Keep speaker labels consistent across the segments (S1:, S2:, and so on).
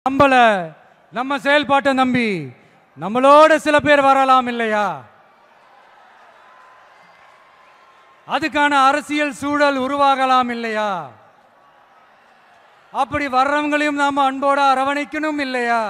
S1: நம்மள நம்ம செயல்பாட்டை நம்பி நம்மளோட சில பேர் வரலாம் இல்லையா அதுக்கான அரசியல் சூழல் உருவாகலாம் இல்லையா அப்படி வர்றவங்களையும் நாம அன்போட அரவணைக்கணும் இல்லையா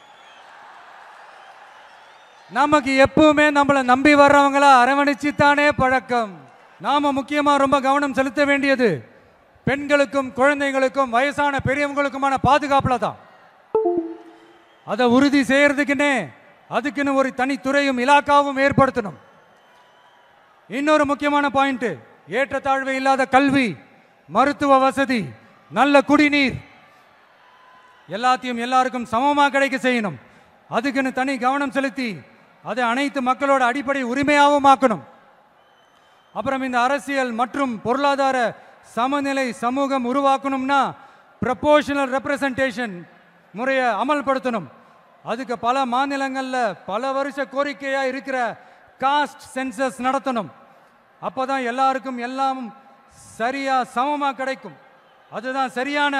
S1: நமக்கு எப்பவுமே நம்மளை நம்பி வர்றவங்கள அரவணைச்சு தானே பழக்கம் நாம முக்கியமா ரொம்ப கவனம் செலுத்த வேண்டியது பெண்களுக்கும் குழந்தைகளுக்கும் வயசான பெரியவங்களுக்குமான பாதுகாப்புல தான் அதை உறுதி செய்யறதுக்குன்னே அதுக்குன்னு ஒரு தனித்துறையும் இலாக்காவும் ஏற்படுத்தணும் இன்னொரு முக்கியமான பாயிண்ட் ஏற்றத்தாழ்வு இல்லாத கல்வி மருத்துவ வசதி நல்ல குடிநீர் எல்லாத்தையும் எல்லாருக்கும் சமமாக கிடைக்க செய்யணும் அதுக்குன்னு தனி கவனம் செலுத்தி அதை அனைத்து மக்களோட அடிப்படை உரிமையாகவும் ஆக்கணும் அப்புறம் இந்த அரசியல் மற்றும் பொருளாதார சமநிலை சமூகம் உருவாக்கணும்னா ப்ரப்போர்ஷனல் ரெப்ரசன்டேஷன் முறையை அமல்படுத்தணும் அதுக்கு பல மாநிலங்களில் பல வருஷ கோரிக்கையாக இருக்கிற காஸ்ட் சென்சஸ் நடத்தணும் அப்போ தான் எல்லாருக்கும் எல்லாம் சரியாக சமமாக கிடைக்கும் அதுதான் சரியான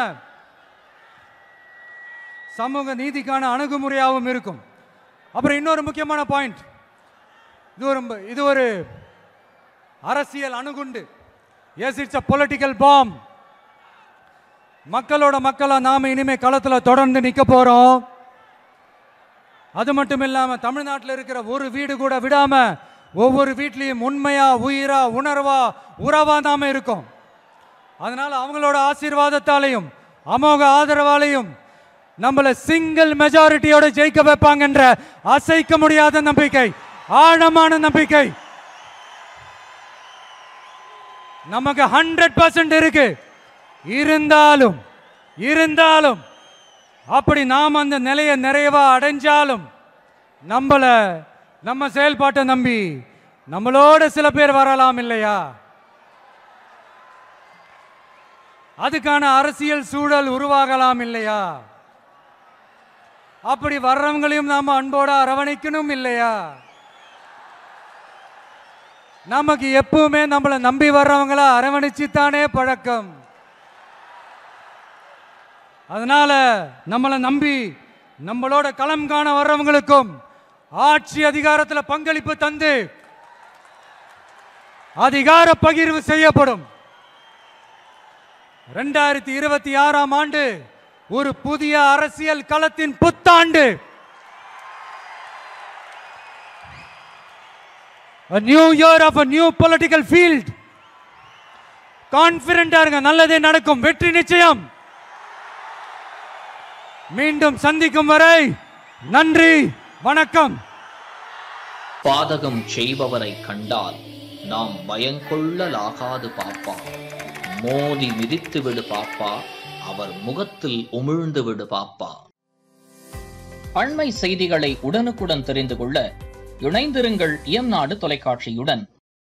S1: சமூக நீதிக்கான அணுகுமுறையாகவும் இருக்கும் அப்புறம் இன்னொரு முக்கியமான பாயிண்ட் இது ஒரு இது ஒரு அரசியல் அணுகுண்டு yes it's a political bomb மக்களோட மக்களா நாம இனிமே களத்துல தொடர்ந்து நிக்க போறோம் அது மட்டும் இல்லாம தமிழ்நாட்டில் இருக்கிற ஒரு வீடு கூட விடாம ஒவ்வொரு வீட்லயும் உண்மையா உயிரா உணர்வா உறவா நாம இருக்கோம் அதனால அவங்களோட ஆசீர்வாதத்தாலையும் அமோக ஆதரவாலையும் நம்மள சிங்கிள் மெஜாரிட்டியோட ஜெயிக்க வைப்பாங்கன்ற அசைக்க முடியாத நம்பிக்கை ஆழமான நம்பிக்கை நமக்கு ஹண்ட்ரட் பர்சன்ட் இருக்கு இருந்தாலும் இருந்தாலும் அப்படி நாம் அந்த நிலையை நிறைவா அடைஞ்சாலும் நம்மள நம்ம செயல்பாட்டை நம்பி நம்மளோட சில பேர் வரலாம் இல்லையா அதுக்கான அரசியல் சூழல் உருவாகலாம் இல்லையா அப்படி வர்றவங்களையும் நாம அன்போட அரவணைக்கணும் இல்லையா நமக்கு எப்பவுமே நம்மளை நம்பி வர்றவங்கள அரவணைச்சு தானே பழக்கம் அதனால நம்மளை நம்பி நம்மளோட களம் காண வர்றவங்களுக்கும் ஆட்சி அதிகாரத்துல பங்களிப்பு தந்து அதிகார பகிர்வு செய்யப்படும் ரெண்டாயிரத்தி இருபத்தி ஆறாம் ஆண்டு ஒரு புதிய அரசியல் களத்தின் புத்தாண்டு A new year of a new political field. கான்பிடண்டா இருங்க நல்லதே நடக்கும் வெற்றி நிச்சயம் மீண்டும் சந்திக்கும் வரை நன்றி வணக்கம்
S2: பாதகம் செய்பவரை கண்டால் நாம் பயங்கொள்ளலாகாது பாப்பா மோதி மிதித்து விடு பாப்பா அவர் முகத்தில் உமிழ்ந்து விடு பாப்பா அண்மை செய்திகளை உடனுக்குடன் தெரிந்து கொள்ள இணைந்திருங்கள் இயம்நாடு தொலைக்காட்சியுடன்